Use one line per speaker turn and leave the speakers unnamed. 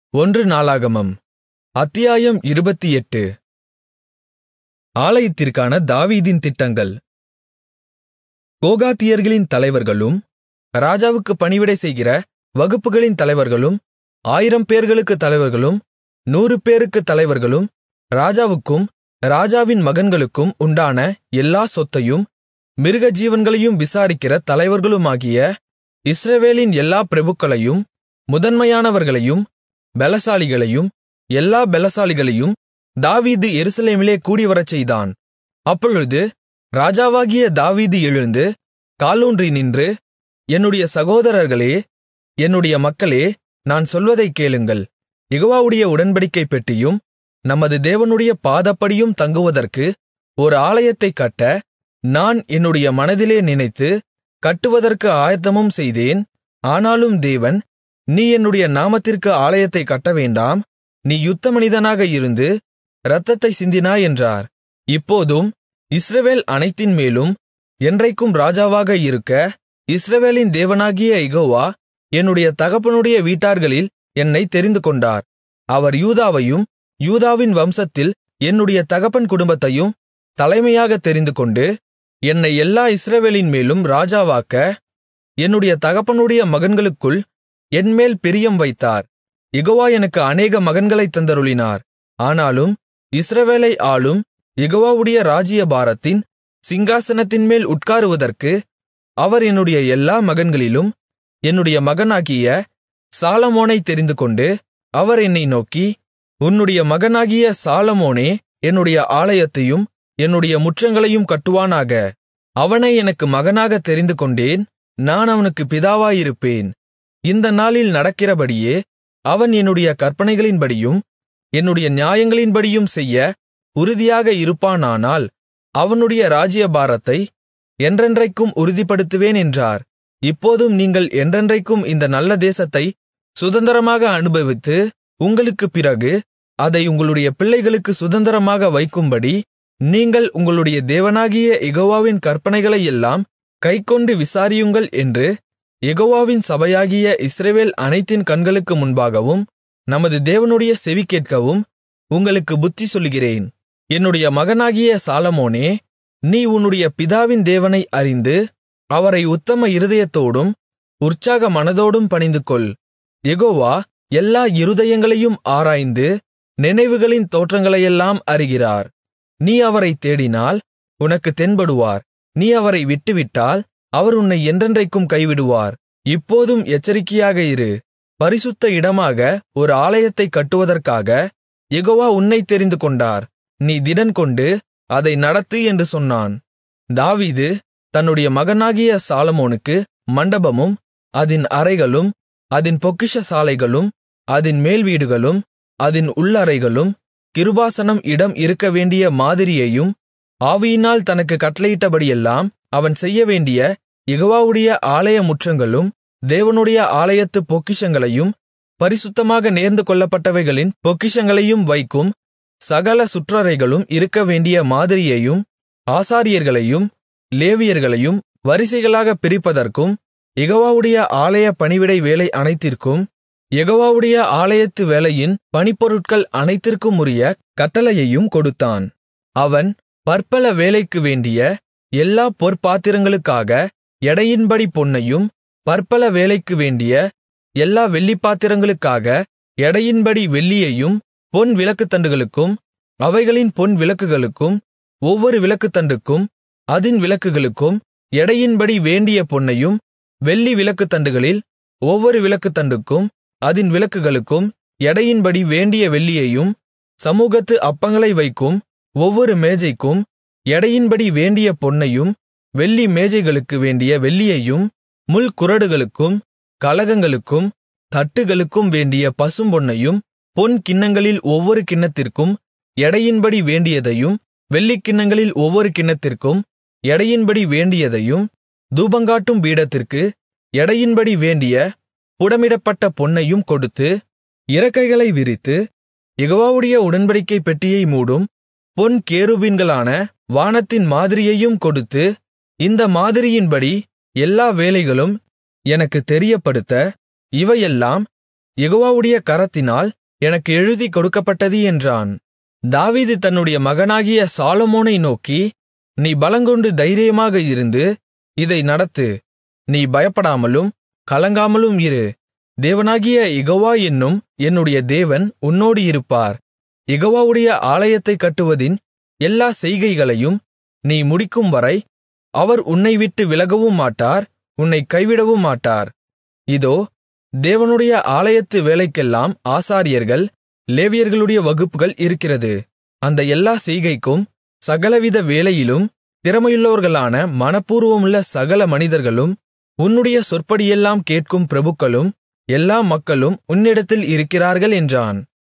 ஒன்று நாளாகமம் அத்தியாயம் இருபத்தெட்டு ஆலயத்திற்கான தாவீதின் திட்டங்கள் கோகாத்தியர்களின் தலைவர்களும் ராஜாவுக்குப் பணிவிடை செய்கிற வகுப்புகளின் தலைவர்களும் ஆயிரம்பேர்களுக்குத் தலைவர்களும் நூறுபேருக்குத் தலைவர்களும் ராஜாவுக்கும் ராஜாவின் மகன்களுக்கும் உண்டான எல்லா சொத்தையும் மிருகஜீவன்களையும் விசாரிக்கிற தலைவர்களுமாகிய இஸ்ரவேலின் எல்லா பிரபுக்களையும் முதன்மையானவர்களையும் பெலசாலிகளையும் எல்லா பெலசாலிகளையும் தாவீது எருசலேமிலே கூடிவரச்செய்தான் அப்பொழுது ராஜாவாகிய தாவீது எழுந்து காலூன்றி நின்று என்னுடைய சகோதரர்களே என்னுடைய மக்களே நான் சொல்வதைக் கேளுங்கள் யெகோவாவுடைய உடன்படிக்கைப் பெட்டியும் நமது தேவனுடைய பாதப்படியும் தங்குவதற்கு ஒரு ஆலயத்தைக் கட்ட நான் என்னுடைய மனதிலே நினைத்து கட்டுவதற்கு ஆயத்தமும் செய்தேன் ஆனாலும் தேவன் நீ என்னுடைய நாமத்திற்கு ஆலயத்தைக் கட்டவேண்டாம் நீ யுத்த மனிதனாக இருந்து இரத்தத்தைச் சிந்தினாய் என்றார் இப்போதும் இஸ்ரவேல் அனைத்தின்மேலும் என்றைக்கும் ராஜாவாக இருக்க இஸ்ரவேலின் தேவனாகிய யெகோவா என்னுடைய தகப்பனுடைய வீட்டார்களில் என்னைத் தெரிந்துகொண்டார் அவர் யூதாவையும் யூதாவின் வம்சத்தில் என்னுடைய தகப்பன் குடும்பத்தையும் தலைமையாகத் தெரிந்துகொண்டு என்னை எல்லா இஸ்ரவேலின் மேலும் ராஜாவாக்க என்னுடைய தகப்பனுடைய மகன்களுக்குள் என்மேல் பிரியம் வைத்தார் யெகோவா எனக்கு அநேக மகன்களைத் தந்தருளினார் ஆனாலும் இஸ்ரவேலை ஆளும் யெகோவாவுடைய ராஜ்ஜியபாரத்தின் சிங்காசனத்தின்மேல் உட்காருவதற்கு அவர் என்னுடைய எல்லா மகன்களிலும் என்னுடைய மகனாகிய சாலமோனைத் தெரிந்துகொண்டு அவர் என்னை நோக்கி உன்னுடைய மகனாகிய சாலமோனே என்னுடைய ஆலயத்தையும் என்னுடைய முற்றங்களையும் கட்டுவானாக அவனை எனக்கு மகனாகத் தெரிந்துகொண்டேன் நான் அவனுக்கு பிதாவாயிருப்பேன் இந்த நாளில் நடக்கிறபடியே அவன் என்னுடைய கற்பனைகளின்படியும் என்னுடைய நியாயங்களின்படியும் செய்ய உறுதியாக இருப்பானானால் அவனுடைய ராஜ்யபாரத்தை என்றென்றைக்கும் உறுதிப்படுத்துவேன் என்றார் இப்போதும் நீங்கள் என்றென்றைக்கும் இந்த நல்ல தேசத்தை சுதந்திரமாக அனுபவித்து உங்களுக்குப் பிறகு அதை உங்களுடைய பிள்ளைகளுக்கு சுதந்திரமாக வைக்கும்படி நீங்கள் உங்களுடைய தேவனாகிய யெகோவாவின் கற்பனைகளையெல்லாம் கைக்கொண்டு விசாரியுங்கள் என்று யெகோவாவின் சபையாகிய இஸ்ரவேல் அனைத்தின் கண்களுக்கு முன்பாகவும் நமது தேவனுடைய செவி கேட்கவும் உங்களுக்கு புத்தி சொல்லுகிறேன் என்னுடைய மகனாகிய சாலமோனே நீ உன்னுடைய பிதாவின் தேவனை அறிந்து அவரை உத்தம இருதயத்தோடும் உற்சாக மனதோடும் பணிந்துகொள் யெகோவா எல்லா இருதயங்களையும் ஆராய்ந்து நினைவுகளின் தோற்றங்களையெல்லாம் அறிகிறார் நீ அவரைத் தேடினால் உனக்கு தென்படுவார் நீ அவரை விட்டுவிட்டால் அவர் உன்னை என்றென்றைக்கும் கைவிடுவார் இப்போதும் எச்சரிக்கையாக இரு பரிசுத்த இடமாக ஒரு ஆலயத்தைக் கட்டுவதற்காக யெகோவா உன்னைத் தெரிந்துகொண்டார் நீ திடன்கொண்டு அதை நடத்து என்று சொன்னான் தாவீது தன்னுடைய மகனாகிய சாலமோனுக்கு மண்டபமும் அதின் அறைகளும் அதின் பொக்கிஷ சாலைகளும் அதின் மேல்வீடுகளும் அதின் உள்ளறைகளும் கிருபாசனம் இடம் இருக்கவேண்டிய மாதிரியையும் ஆவியினால் தனக்கு கட்டளையிட்டபடியெல்லாம் அவன் செய்யவேண்டிய யெகோவாவுடைய ஆலய முற்றங்களும் தேவனுடைய ஆலயத்து பொக்கிஷங்களையும் பரிசுத்தமாக நேர்ந்து கொள்ளப்பட்டவைகளின் பொக்கிஷங்களையும் வைக்கும் சகல சுற்றறைகளும் இருக்கவேண்டிய மாதிரியையும் ஆசாரியர்களையும் லேவியர்களையும் வரிசைகளாகப் பிரிப்பதற்கும் யெகோவாவுடைய ஆலய பணிவிடை வேலை அனைத்திற்கும் யெகோவாவுடைய ஆலயத்து வேலையின் பணிப்பொருட்கள் அனைத்திற்கும் உரிய கட்டளையையும் கொடுத்தான் அவன் பற்பல வேலைக்கு வேண்டிய எல்லா பொற்பாத்திரங்களுக்காக எடையின்படி பொன்னையும் பற்பல வேலைக்கு வேண்டிய எல்லா வெள்ளிப்பாத்திரங்களுக்காக எடையின்படி வெள்ளியையும் பொன் விளக்குத்தண்டுகளுக்கும் அவைகளின் பொன் விளக்குகளுக்கும் ஒவ்வொரு விளக்குத்தண்டுக்கும் அதின் விளக்குகளுக்கும் எடையின்படி வேண்டிய பொன்னையும் வெள்ளி விளக்குத்தண்டுகளில் ஒவ்வொரு விளக்குத்தண்டுக்கும் அதின் விளக்குகளுக்கும் எடையின்படி வேண்டிய வெள்ளியையும் சமூகத்து அப்பங்களை வைக்கும் ஒவ்வொரு மேஜைக்கும் எடையின்படி வேண்டிய பொன்னையும் வெள்ளி மேஜைகளுக்கு வேண்டிய வெள்ளியையும் முள்குறடுகளுக்கும் கலகங்களுக்கும் தட்டுகளுக்கும் வேண்டிய பசும்பொன்னையும் பொன் கிண்ணங்களில் ஒவ்வொரு கிண்ணத்திற்கும் எடையின்படி வேண்டியதையும் வெள்ளிக் கிண்ணங்களில் ஒவ்வொரு கிண்ணத்திற்கும் எடையின்படி வேண்டியதையும் தூபங்காட்டும் பீடத்திற்கு எடையின்படி வேண்டிய புடமிடப்பட்ட பொன்னையும் கொடுத்து இறக்கைகளை விரித்து யெகோவாவுடைய உடன்படிக்கைப் பெட்டியை மூடும் பொன் கேருபீன்களான வானத்தின் மாதிரியையும் கொடுத்து இந்த மாதிரியின்படி எல்லா வேலைகளும் எனக்குத் தெரியப்படுத்த இவையெல்லாம் யெகோவாவுடைய கரத்தினால் எனக்கு எழுதிக் கொடுக்கப்பட்டது என்றான் தாவீது தன்னுடைய மகனாகிய சாலொமோனை நோக்கி நீ பலங்கொண்டு தைரியமாக இருந்து இதை நடத்து நீ பயப்படாமலும் கலங்காமலும் இரு தேவனாகிய யெகோவா என்னும் என்னுடைய தேவன் உன்னோடு இருப்பார் யெகோவாவுடைய ஆலயத்தைக் கட்டுவதின் எல்லா செய்கைகளையும் நீ முடிக்கும்வரை அவர் உன்னை விட்டு விலகவும் மாட்டார் உன்னை கைவிடவும் மாட்டார் இதோ தேவனுடைய ஆலயத்து வேலைக்கெல்லாம் ஆசாரியர்கள் லேவியர்களுடைய வகுப்புகள் இருக்கிறது அந்த எல்லா செய்கைக்கும் சகலவித வேலையிலும் திறமையுள்ளவர்களான மனப்பூர்வமுள்ள சகல மனிதர்களும் உன்னுடைய சொற்படியெல்லாம் கேட்கும் பிரபுக்களும் எல்லா மக்களும் உன்னிடத்தில் இருக்கிறார்கள் என்றான்